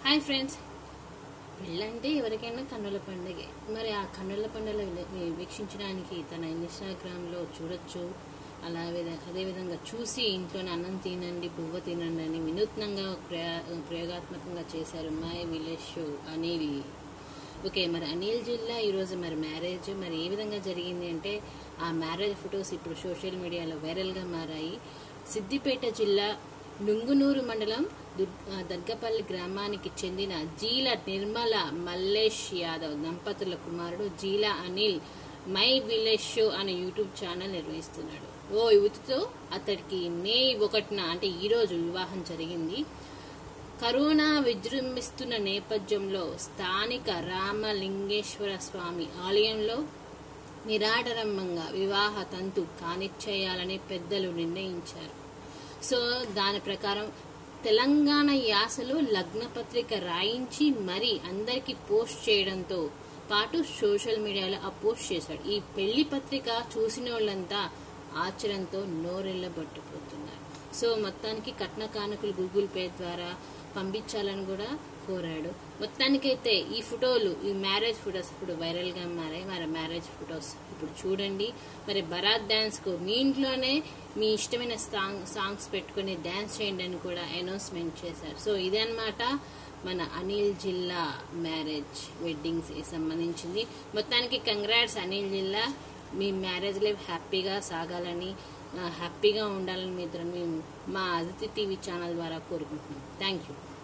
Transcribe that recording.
hi friends పెళ్ళంటే ఎవరికైనా కన్నుల పండుగే మరి ఆ కన్నుల పండుగ వీక్షించడానికి తన ఇన్స్టాగ్రామ్లో చూడొచ్చు అలా విధ- అదేవిధంగా చూసి ఇంట్లోనే అన్నం తినండి పువ్వు తినండి అని వినూత్నంగా ప్రయా ప్రయోగాత్మకంగా చేశారు my village show Anil okay మరి అనిల్ జిల్లా ఈరోజు మరి మ్యారేజ్ మరి ఏ విధంగా జరిగింది అంటే ఆ మ్యారేజ్ ఫొటోస్ ఇప్పుడు సోషల్ మీడియాలో వైరల్గా మారాయి సిద్దిపేట జిల్లా నుంగునూరు మండలం దుర్- ఆ, దర్గపల్లి గ్రామానికి చెందిన జీల నిర్మల మల్లేష్ యాదవ్ దంపతుల కుమారుడు Jeela Anil my village show అనే యూట్యూబ్ ఛానల్ నిర్వహిస్తున్నాడు ఓ యువతితో అతడికి మే ఒకటిన అంటే ఈరోజు వివాహం జరిగింది కరోనా విజృంభిస్తున్న నేపథ్యంలో స్థానిక రామలింగేశ్వర స్వామి ఆలయంలో నిరాడంబరంగా వివాహ తంతు కానిచ్చేయాలని పెద్దలు నిర్ణయించారు సో దాని ప్రకారం తెలంగాణ యాసలో లగ్నపత్రిక రాయించి మరి అందరికి పోస్ట్ చేయడంతో పాటు సోషల్ మీడియాలో ఆ పోస్ట్ చేశాడు ఈ పెళ్లి పత్రిక చూసిన వాళ్ళంతా ఆశ్చర్యంతో నోరెళ్ళబట్టిపోతున్నారు సో మొత్తానికి కట్న కానుకలు గూగుల్ పే ద్వారా పంపించాలని కూడా కోరాడు మొత్తానికైతే ఈ ఫోటోలు ఈ మ్యారేజ్ ఫొటోస్ ఇప్పుడు వైరల్ గా మారాయి మరి మ్యారేజ్ ఫొటోస్ ఇప్పుడు చూడండి మరి బరాత్ డాన్స్ కు మీ ఇంట్లోనే మీ ఇష్టమైన సాంగ్ సాంగ్స్ పెట్టుకుని డాన్స్ చేయండి అని కూడా అనౌన్స్మెంట్ చేశారు సో ఇదన్నమాట మన అనిల్ జిల్లా మ్యారేజ్ వెడ్డింగ్స్ సంబంధించింది మొత్తానికి కంగ్రాట్స్ అనిల్ జిల్లా మీ మ్యారేజ్ లైఫ్ హ్యాపీగా సాగాలని ఆ, హ్యాపీగా ఉండాలని మీ ఇద్దరు మేము మా అదితి టీవీ ఛానల్ ద్వారా కోరుకుంటున్నాం థ్యాంక్ యూ